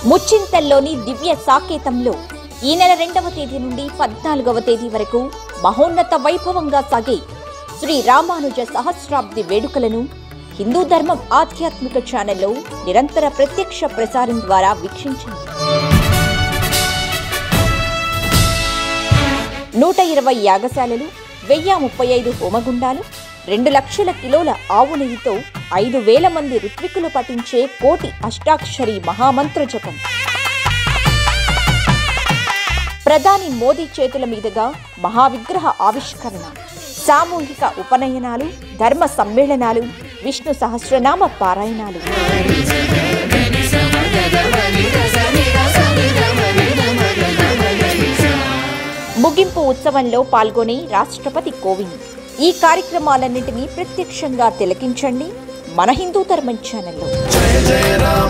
ముచ్చింతల్లోని దివ్య సాకేతంలో ఈ నెల రెండవ తేదీ నుండి పద్నాలుగవ తేదీ వరకు మహోన్నత వైభవంగా సాగే శ్రీ రామానుజ సహస్రాబ్ది వేడుకలను హిందూ ధర్మం ఆధ్యాత్మిక ఛానల్లో నిరంతర ప్రత్యక్ష ప్రసారం ద్వారా వీక్షించండి నూట ఇరవై యాగశాలలు వెయ్యి ముప్పై ఐదు హోమగుండాలు రెండు లక్షల కిలోల ఆవు నెయ్యితో ఐదు వేల మంది ఋత్వికులు పఠించే కోటి అష్టాక్షరి మహామంత్ర జపం ప్రధాని మోదీ చేతుల మీదుగా మహావిగ్రహ ఆవిష్కరణ సామూహిక ఉపనయనాలు ధర్మ సమ్మేళనాలు విష్ణు సహస్రనామ పారాయణాలు ముగింపు ఉత్సవంలో పాల్గొనే రాష్ట్రపతి కోవింద్ ఈ కార్యక్రమాలన్నింటినీ ప్రత్యక్షంగా తిలకించండి మన హిందూ ధర్మం ఛానల్లో జయ జయ రామ